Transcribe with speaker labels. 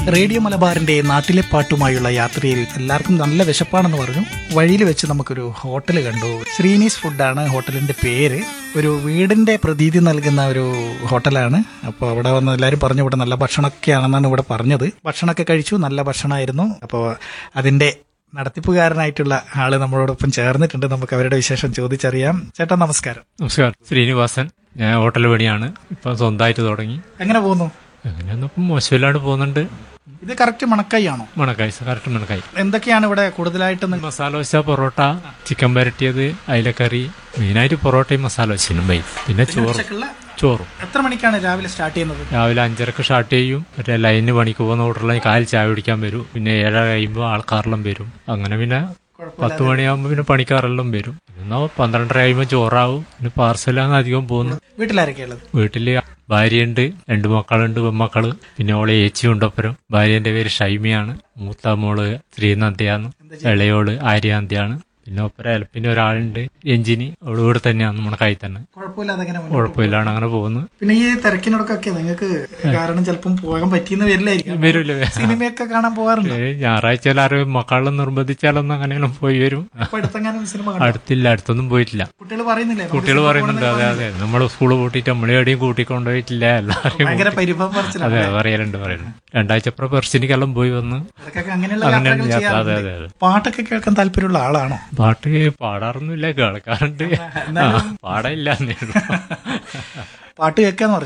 Speaker 1: Radio മലബാറിന്റെ നാട്ടിലെ പാട്ടുമായുള്ള യാത്രയിൽ എല്ലാവർക്കും നല്ല വിശപ്പാണെന്ന് പറഞ്ഞു വഴിയിൽ വെച്ച് നമുക്കൊരു ഹോട്ടൽ കണ്ടു ശ്രീനീസ് ഫുഡാണ് ഹോട്ടലിന്റെ പേര് ഒരു വീടിന്റെ പ്രതീതി നൽകുന്ന ഒരു ഹോട്ടലാണ് അപ്പോൾ അവിടെ വന്ന് എല്ലാവരും പറഞ്ഞു ഇവിടെ നല്ല ഭക്ഷണമൊക്കെ ആണെന്നാണ് ഇവിടെ പറഞ്ഞത് ഭക്ഷണമൊക്കെ കഴിച്ചു നല്ല ഭക്ഷണമായിരുന്നു അപ്പോൾ അതിന്റെ നടത്തിപ്പുകാരനായിട്ടുള്ള ആള് നമ്മളോടൊപ്പം ചേർന്നിട്ടുണ്ട് നമുക്ക് അവരുടെ വിശേഷം ചോദിച്ചറിയാം ചേട്ടാ നമസ്കാരം
Speaker 2: നമസ്കാരം ശ്രീനിവാസൻ ഞാൻ ഹോട്ടൽ പണിയാണ് ഇപ്പം സ്വന്തമായിട്ട് തുടങ്ങി
Speaker 1: എങ്ങനെ പോകുന്നു
Speaker 2: അങ്ങനെയൊന്നും ഇപ്പം മോശമില്ലാണ്ട് പോകുന്നുണ്ട്
Speaker 1: ഇത് കറക്റ്റ് മണക്കായി ആണോ
Speaker 2: മണക്കായി കറക്റ്റ് മണക്കായി
Speaker 1: എന്തൊക്കെയാണ് ഇവിടെ കൂടുതലായിട്ട് നിങ്ങൾ
Speaker 2: മസാല ദോശ പൊറോട്ട ചിക്കൻ വരട്ടിയത് അയിലക്കറി മെയിനായിട്ട് പൊറോട്ടയും മസാല ദോശയും വൈ പിന്നെ ചോറും
Speaker 1: ഉച്ചക്കുള്ള
Speaker 2: ചോറും
Speaker 1: എത്ര മണിക്കാണ് രാവിലെ സ്റ്റാർട്ട് ചെയ്യുന്നത്
Speaker 2: രാവിലെ അഞ്ചരക്ക് സ്റ്റാർട്ട് ചെയ്യും മറ്റേ ലൈനിന് പണിക്ക് പോകുന്ന ഹോട്ടലിൽ കാൽ ചായ കുടിക്കാൻ വരും പിന്നെ ഏഴര കഴിയുമ്പോൾ ആൾക്കാരെല്ലാം വരും അങ്ങനെ പിന്നെ പത്ത് മണിയാകുമ്പോൾ പിന്നെ പണിക്കാരെല്ലാം വരും എന്നാ പന്ത്രണ്ടര കഴിയുമ്പോൾ ചോറാവും പിന്നെ പാർസലാണ് അധികം പോകുന്നു
Speaker 1: വീട്ടിലാരൊക്കെയുള്ളത്
Speaker 2: വീട്ടില് ഭാര്യയുണ്ട് രണ്ട് മക്കളുണ്ട് പെമ്മക്കള് പിന്നെ ഓളെ ഏച്ചിയുണ്ട് ഒപ്പരം ഭാര്യന്റെ പേര് ഷൈമിയാണ് മൂത്ത മോള് ശ്രീനന്ദയാണ് ഇളയോള് ആര്യാന്തിയാണ് പിന്നെ ഒപ്പരം പിന്നെ ഒരാളുണ്ട് എഞ്ചിനി അവള് ഇവിടെ തന്നെയാണ് നമ്മുടെ കൈ തന്നെ
Speaker 1: കുഴപ്പമില്ലാതെ അങ്ങനെ മുന്നോട്ട്
Speaker 2: കുഴപ്പമില്ലാണ് അങ്ങനെ പോകുന്നു
Speaker 1: പിന്നെ ഈ തിരക്കിനോടൊക്കെ നിങ്ങൾക്ക് കാരണം ചിലപ്പം പോകാൻ പറ്റിയെന്ന് വരില്ലായിരിക്കും
Speaker 2: വരൂല്ലേ
Speaker 1: സിനിമയൊക്കെ കാണാൻ പോകാറുണ്ട്
Speaker 2: ഏ, ഞായറാഴ്ച ആരും മക്കളെ നിർബന്ധിച്ചാലൊന്നും അങ്ങനെയൊന്നും പോയി വരും
Speaker 1: അപ്പൊ അടുത്തെങ്ങാനും സിനിമ കണ്ടോ?
Speaker 2: അടുത്തില്ല അടുത്തൊന്നും പോയിട്ടില്ല
Speaker 1: കുട്ടികൾ പറയുന്നില്ലേ നമുക്ക്
Speaker 2: കുട്ടികൾ
Speaker 1: സിനിമ
Speaker 2: പറയുന്നുണ്ട് അതെ അതെ നമ്മൾ സ്കൂള് പൂട്ടിയിട്ട് നമ്മളെ എവിടെയും കൂട്ടിക്കൊണ്ടുപോയിട്ടില്ല എല്ലാവരെയും
Speaker 1: ഭയങ്കര പരിഭവം പറച്ചിലാണ്
Speaker 2: അതെ പറയലുണ്ട് പറയുന്നുണ്ട് രണ്ടാഴ്ചപ്പുറം പെർസിനിക്കെല്ലാം പോയി വന്ന്
Speaker 1: ഇടയ്ക്കൊക്കെ അങ്ങനെയുള്ള
Speaker 2: അങ്ങനെ
Speaker 1: യാത്രകൾ
Speaker 2: യാത്ര അതെ
Speaker 1: ചെയ്യാറുണ്ട്
Speaker 2: അതെ അതെ
Speaker 1: പാട്ടൊക്കെ കേൾക്കാൻ താല്പര്യമുള്ള ആളാണോ
Speaker 2: പാട്ട് പാടാറൊന്നുമില്ല കേൾക്കാറുണ്ട് ആ, പാടില്ല എന്നേ ഉള്ളൂ.
Speaker 1: പാട്ട് കേൾക്കാന്ന് പറഞ്ഞു